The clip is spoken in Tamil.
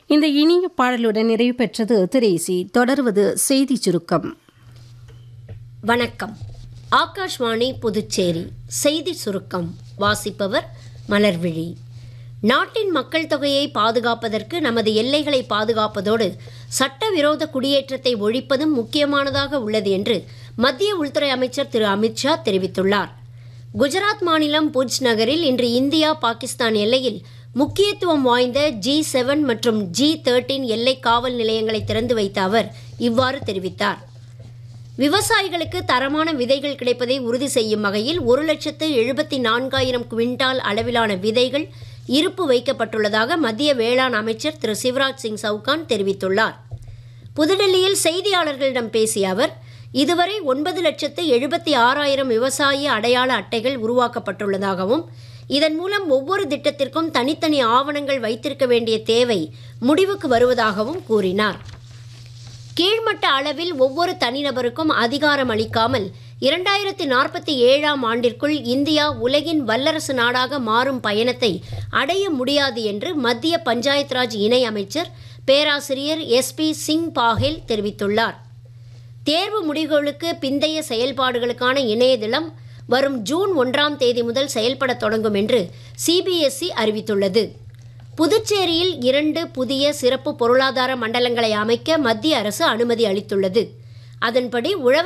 இந்த இனிய பாடலுடன் நிறைவு பெற்றது திரேசி தொடர்வது செய்தி சுருக்கம் வணக்கம் ஆகாஷ்வாணி புதுச்சேரி செய்தி சுருக்கம் வாசிப்பவர் மலர்விழி நாட்டின் மக்கள் தொகையை பாதுகாப்பதற்கு நமது எல்லைகளை பாதுகாப்பதோடு சட்டவிரோத குடியேற்றத்தை ஒழிப்பதும் முக்கியமானதாக உள்ளது என்று மத்திய உள்துறை அமைச்சர் திரு அமித்ஷா தெரிவித்துள்ளார் குஜராத் மாநிலம் புஜ் நகரில் இன்று இந்தியா பாகிஸ்தான் எல்லையில் முக்கியத்துவம் வாய்ந்த ஜி செவன் மற்றும் ஜி தேர்ட்டீன் எல்லை காவல் நிலையங்களை திறந்து வைத்த அவர் இவ்வாறு தெரிவித்தார் விவசாயிகளுக்கு தரமான விதைகள் கிடைப்பதை உறுதி செய்யும் வகையில் ஒரு லட்சத்து எழுபத்தி நான்காயிரம் குவிண்டால் அளவிலான விதைகள் இருப்பு வைக்கப்பட்டுள்ளதாக மத்திய வேளாண் அமைச்சர் திரு சிவராஜ் சிங் சவுகான் தெரிவித்துள்ளார் புதுடெல்லியில் செய்தியாளர்களிடம் பேசிய அவர் இதுவரை ஒன்பது லட்சத்து எழுபத்தி ஆறாயிரம் விவசாய அடையாள அட்டைகள் உருவாக்கப்பட்டுள்ளதாகவும் இதன் மூலம் ஒவ்வொரு திட்டத்திற்கும் தனித்தனி ஆவணங்கள் வைத்திருக்க வேண்டிய தேவை முடிவுக்கு வருவதாகவும் கூறினார் கீழ்மட்ட அளவில் ஒவ்வொரு தனிநபருக்கும் அதிகாரம் அளிக்காமல் இரண்டாயிரத்தி நாற்பத்தி ஏழாம் ஆண்டிற்குள் இந்தியா உலகின் வல்லரசு நாடாக மாறும் பயணத்தை அடைய முடியாது என்று மத்திய பஞ்சாயத் ராஜ் இணை அமைச்சர் பேராசிரியர் எஸ் பி சிங் பாஹெல் தெரிவித்துள்ளார் தேர்வு முடிவுகளுக்கு பிந்தைய செயல்பாடுகளுக்கான இணையதளம் வரும் ஜூன் ஒன்றாம் தேதி முதல் செயல்பட தொடங்கும் என்று சிபிஎஸ்இ அறிவித்துள்ளது புதுச்சேரியில் இரண்டு புதிய சிறப்பு பொருளாதார மண்டலங்களை அமைக்க மத்திய அரசு அனுமதி அளித்துள்ளது அதன்படி உழவர்